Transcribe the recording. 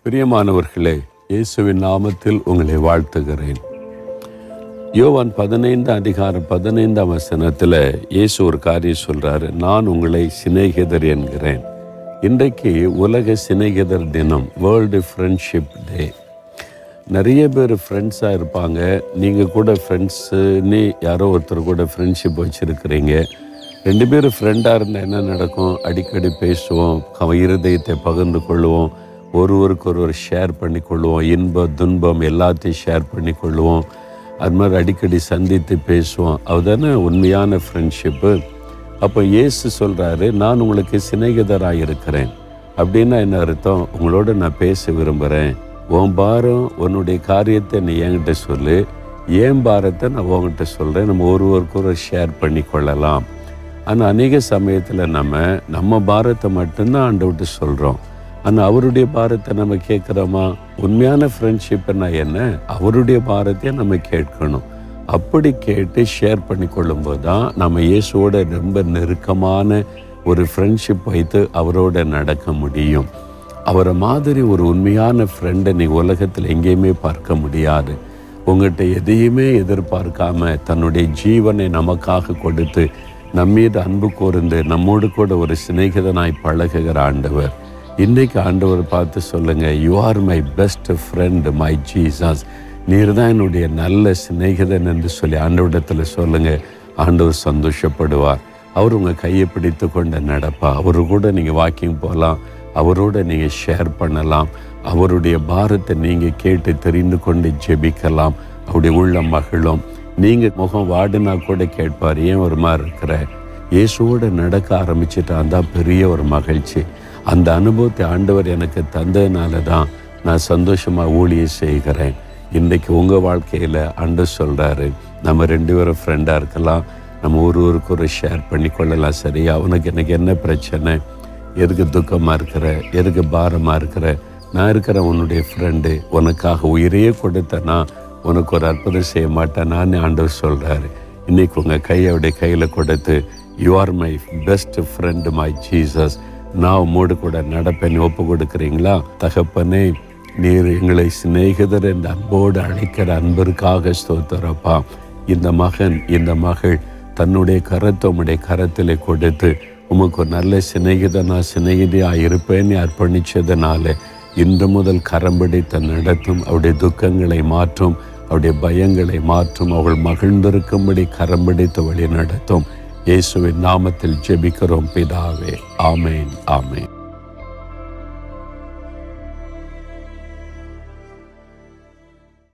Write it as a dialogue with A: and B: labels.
A: பிரியமானவர்களே இயேசுவின் நாமத்தில் உங்களை வாழ்த்துகிறேன் யோவான் பதினைந்து அதிகாரம் பதினைந்தாம் வசனத்தில் இயேசு ஒரு காரியம் சொல்றாரு நான் உங்களை சிநேகிதர் என்கிறேன் இன்றைக்கு உலக சிநேகிதர் தினம் வேர்ல்டு ஃப்ரெண்ட்ஷிப் டே நிறைய பேர் ஃப்ரெண்ட்ஸாக இருப்பாங்க நீங்கள் கூட ஃப்ரெண்ட்ஸுன்னு யாரோ ஒருத்தர் கூட ஃப்ரெண்ட்ஷிப் வச்சுருக்கிறீங்க ரெண்டு பேரும் ஃப்ரெண்டாக இருந்தால் என்ன நடக்கும் அடிக்கடி பேசுவோம் அவ இருதயத்தை பகிர்ந்து கொள்வோம் ஒருவருக்கு ஒருவர் ஷேர் பண்ணி கொள்வோம் இன்பம் துன்பம் எல்லாத்தையும் ஷேர் பண்ணி கொள்வோம் அது மாதிரி அடிக்கடி சந்தித்து பேசுவோம் அதுதானே உண்மையான ஃப்ரெண்ட்ஷிப்பு அப்போ இயேசு சொல்கிறாரு நான் உங்களுக்கு சிநேகிதராக இருக்கிறேன் அப்படின்னா என்ன அர்த்தம் உங்களோட நான் பேச விரும்புகிறேன் உன் பாரம் உன்னுடைய காரியத்தை நீ என்கிட்ட சொல்லு ஏன் பாரத்தை நான் உன்கிட்ட சொல்கிறேன் நம்ம ஒருவருக்கு ஒரு ஷேர் பண்ணி கொள்ளலாம் ஆனால் அநேக சமயத்தில் நம்ம நம்ம பாரத்தை மட்டும்தான் ஆண்டவிட்டு சொல்கிறோம் ஆனால் அவருடைய பாரத்தை நம்ம கேட்குறோமா உண்மையான ஃப்ரெண்ட்ஷிப்னா என்ன அவருடைய பாரத்தையே நம்ம கேட்கணும் அப்படி கேட்டு ஷேர் பண்ணி கொள்ளும்போது தான் நம்ம இயேசுவோட ரொம்ப நெருக்கமான ஒரு ஃப்ரெண்ட்ஷிப் வைத்து அவரோட நடக்க முடியும் அவரை மாதிரி ஒரு உண்மையான ஃப்ரெண்டை நீ உலகத்தில் எங்கேயுமே பார்க்க முடியாது உங்கள்கிட்ட எதையுமே எதிர்பார்க்காம தன்னுடைய ஜீவனை நமக்காக கொடுத்து நம்மீது அன்பு கூர்ந்து நம்மோடு கூட ஒரு சிநேகிதனாய் பழகுகிற ஆண்டவர் இன்னைக்கு ஆண்டவர் பார்த்து சொல்லுங்க you are my best friend my Jesus நீர் தான் என்னுடைய நல்ல சிநேகிதன் என்று சொல்லி ஆண்டவரிடத்தில் சொல்லுங்க ஆண்டவர் சந்தோஷப்படுவார் அவர் உங்கள் கையை பிடித்து கொண்டு நடப்பா அவரு கூட நீங்கள் வாக்கிங் போகலாம் அவரோட நீங்கள் ஷேர் பண்ணலாம் அவருடைய பாரத்தை நீங்கள் கேட்டு தெரிந்து கொண்டு ஜெபிக்கலாம் அவருடைய உள்ள மகிழும் நீங்கள் முகம் வாடினா கூட கேட்பார் ஏன் ஒரு மாதிரி இருக்கிற இயேசுவோட நடக்க ஆரம்பிச்சிட்டா தான் பெரிய ஒரு மகிழ்ச்சி அந்த அனுபவத்தை ஆண்டவர் எனக்கு தந்ததுனால தான் நான் சந்தோஷமாக ஊழியை செய்கிறேன் இன்றைக்கு உங்கள் வாழ்க்கையில் அண்டு சொல்கிறாரு நம்ம ரெண்டு பேரும் ஃப்ரெண்டாக இருக்கலாம் நம்ம ஒரு ஒருக்கு ஒரு ஷேர் பண்ணி கொள்ளலாம் சரியா உனக்கு எனக்கு என்ன பிரச்சனை எதுக்கு துக்கமாக இருக்கிற எதுக்கு பாரமாக இருக்கிற நான் இருக்கிற உன்னுடைய ஃப்ரெண்டு உனக்காக உயிரையே கொடுத்தனா உனக்கு ஒரு அற்புதம் செய்ய மாட்டேன் நான் ஆண்டவர் சொல்கிறாரு இன்னைக்கு உங்கள் கையோடைய கையில் கொடுத்து you are my best friend my Jesus நான் உம்மோடு கூட நடப்பேன் ஒப்பு கொடுக்குறீங்களா தகப்பனே நீர் எங்களை சிநேகிதர் என்ற அன்போடு அழைக்கிற அன்பிற்காக ஸ்தோத்திரப்பா இந்த மகன் இந்த மகள் தன்னுடைய கரத்தை உம்முடைய கரத்தில் கொடுத்து உமக்கு ஒரு நல்ல சிநேகிதனா சிநேகிதியா இருப்பேன்னு அர்ப்பணிச்சதுனால இன்று முதல் கரம்பிடித்த நடத்தும் அவருடைய துக்கங்களை மாற்றும் அவருடைய பயங்களை மாற்றும் அவள் மகிழ்ந்திருக்கும்படி கரம்பிடித்து வழி நடத்தும் இயேசுவின் நாமத்தில் ஜெபிக்கிறோம் பிதாவே ஆமேன் ஆமேன்